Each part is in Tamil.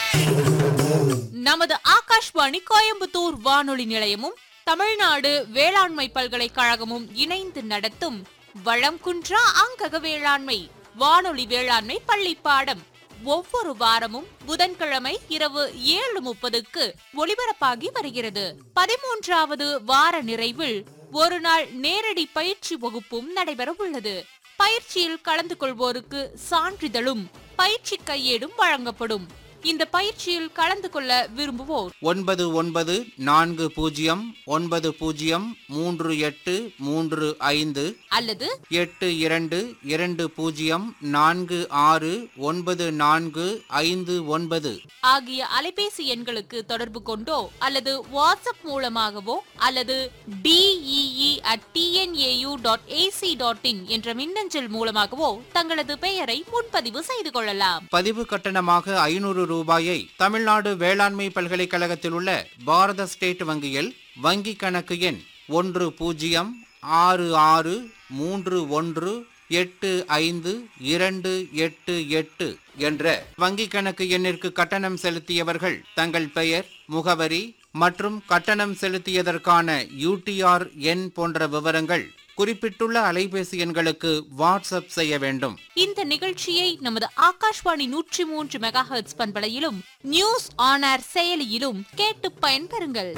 நமது ஆகாஷ்வாணி கோயம்புத்தூர் வானொலி நிலையமும் தமிழ்நாடு வேளாண்மை பல்கலைக்கழகமும் இணைந்து நடத்தும் வளம் குன்றா அங்கக வேளாண்மை வானொலி வேளாண்மை பள்ளி பாடம் ஒவ்வொரு வாரமும் புதன்கிழமை இரவு ஏழு முப்பதுக்கு ஒளிபரப்பாகி வருகிறது பதிமூன்றாவது வார நிறைவில் ஒரு நாள் நேரடி பயிற்சி வகுப்பும் நடைபெற உள்ளது பயிற்சியில் கலந்து கொள்வோருக்கு சான்றிதழும் பயிற்சி கையேடும் வழங்கப்படும் இந்த பயிற்சியில் கலந்து கொள்ள விரும்புவோர் ஒன்பது ஒன்பது நான்கு பூஜ்ஜியம் ஒன்பது பூஜ்ஜியம் மூன்று எட்டு மூன்று ஐந்து அல்லது எட்டு இரண்டு இரண்டு பூஜ்ஜியம் நான்கு ஆறு ஒன்பது நான்கு ஐந்து ஒன்பது ஆகிய அலைபேசி எண்களுக்கு தொடர்பு கொண்டோ அல்லது வாட்ஸ்அப் மூலமாகவோ அல்லது DEE at TNAU dot AC dot in என்ற மின்னஞ்சல் மூலமாகவோ தங்களது பெயரை முன்பதிவு செய்து கொள்ளலாம் பதிவு கட்டணமாக ஐநூறு ரூபாயை தமிழ்நாடு வேளாண்மை பல்கலைக்கழகத்தில் உள்ள பாரத ஸ்டேட் வங்கியில் வங்கி கணக்கு எண் ஒன்று பூஜ்ஜியம் ஆறு ஆறு மூன்று ஒன்று எட்டு ஐந்து இரண்டு எட்டு எட்டு என்ற வங்கி கணக்கு எண்ணிற்கு கட்டணம் செலுத்தியவர்கள் தங்கள் பெயர் முகவரி மற்றும் கட்டணம் செலுத்தியதற்கான யூடிஆர் எண் போன்ற விவரங்கள் குறிப்பிட்டுள்ள அலைபேசி எண்களுக்கு வாட்ஸ்அப் செய்ய வேண்டும் இந்த நிகழ்ச்சியை நமது ஆகாஷ்வாணி நூற்றி மூன்று மெகா ஹெர்ட்ஸ் பண்பலையிலும் நியூஸ் ஆன் ஏர் செயலியிலும் கேட்டு பயன்பெறுங்கள்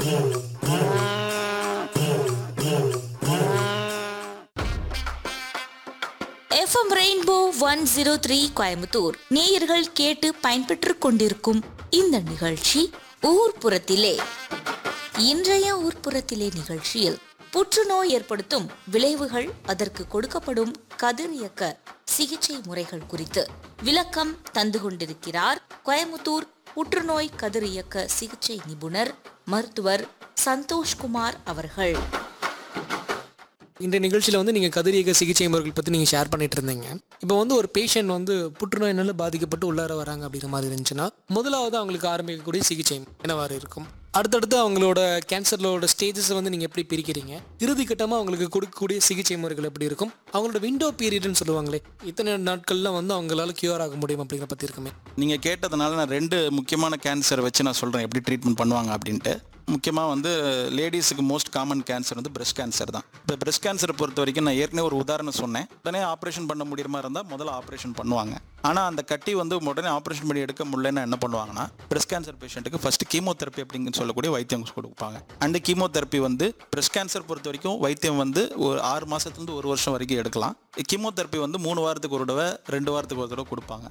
FM rainbow one zero three Coimbatore நேயர்கள் கேட்டு பயன்பெற்றுக் கொண்டிருக்கும் இந்த நிகழ்ச்சி ஊர்ப்புறத்திலே இன்றைய ஊர்ப்புறத்திலே நிகழ்ச்சியில் புற்றுநோய் ஏற்படுத்தும் விளைவுகள் அதற்கு கொடுக்கப்படும் கதிரியக்க சிகிச்சை முறைகள் குறித்து விளக்கம் தந்து கொண்டிருக்கிறார் கோயம்புத்தூர் புற்றுநோய் கதிரியக்க சிகிச்சை நிபுணர் மருத்துவர் சந்தோஷ்குமார் அவர்கள் இந்த நிகழ்ச்சியில் வந்து நீங்கள் கதிரியக்க சிகிச்சை முறைகள் பற்றி நீங்கள் ஷேர் பண்ணிட்டு இருந்தீங்க இப்போ வந்து ஒரு பேஷண்ட் வந்து புற்றுநோயினால பாதிக்கப்பட்டு உள்ளார வராங்க அப்படிங்கிற மாதிரி இருந்துச்சுன்னா முதலாவது அவங்களுக்கு ஆரம்பிக்கக்கூடிய சிகிச்சை என்னவாறு இருக்கும் அடுத்தடுத்து அவங்களோட கேன்சரோட ஸ்டேஜஸை வந்து நீங்கள் எப்படி பிரிக்கிறீங்க இறுதி கட்டமாக அவங்களுக்கு கொடுக்கக்கூடிய சிகிச்சை முறைகள் எப்படி இருக்கும் அவங்களோட விண்டோ பீரியட்னு சொல்லுவாங்களே இத்தனை நாட்களில் வந்து அவங்களால கியூர் ஆக முடியும் அப்படிங்கிற பற்றி இருக்குமே நீங்கள் கேட்டதுனால நான் ரெண்டு முக்கியமான கேன்சர் வச்சு நான் சொல்கிறேன் எப்படி ட்ரீட்மெண்ட் பண்ணுவாங்க அப்படின்ட்டு முக்கியமாக வந்து லேடிஸுக்கு மோஸ்ட் காமன் கேன்சர் வந்து பிரஸ்ட் கேன்சர் தான் இப்போ பிரஸ்ட் கேன்சரை பொறுத்த வரைக்கும் நான் ஏற்கனவே ஒரு உதாரணம் சொன்னேன் உடனே ஆப்ரேஷன் பண்ண முடியுற மாதிரி இருந்தால் முதல்ல ஆப்ரேஷன் பண்ணுவாங்க ஆனால் அந்த கட்டி வந்து உடனே ஆப்ரேஷன் பண்ணி எடுக்க முடியலன்னா என்ன பண்ணுவாங்கன்னா பிரஸ்ட் கேன்சர் பேஷண்ட்டுக்கு ஃபர்ஸ்ட் கீமோதெரப்பி அப்படிங்கன்னு சொல்லக்கூடிய வைத்தியம் கொடுப்பாங்க அந்த கீமோதெரப்பி வந்து பிரஸ்ட் கேன்சர் பொறுத்த வரைக்கும் வைத்தியம் வந்து ஒரு ஆறு மாதத்துலேருந்து ஒரு வருஷம் வரைக்கும் எடுக்கலாம் கீமோதெரப்பி வந்து மூணு வாரத்துக்கு ஒரு தடவை ரெண்டு வாரத்துக்கு ஒரு தடவை கொடுப்பாங்க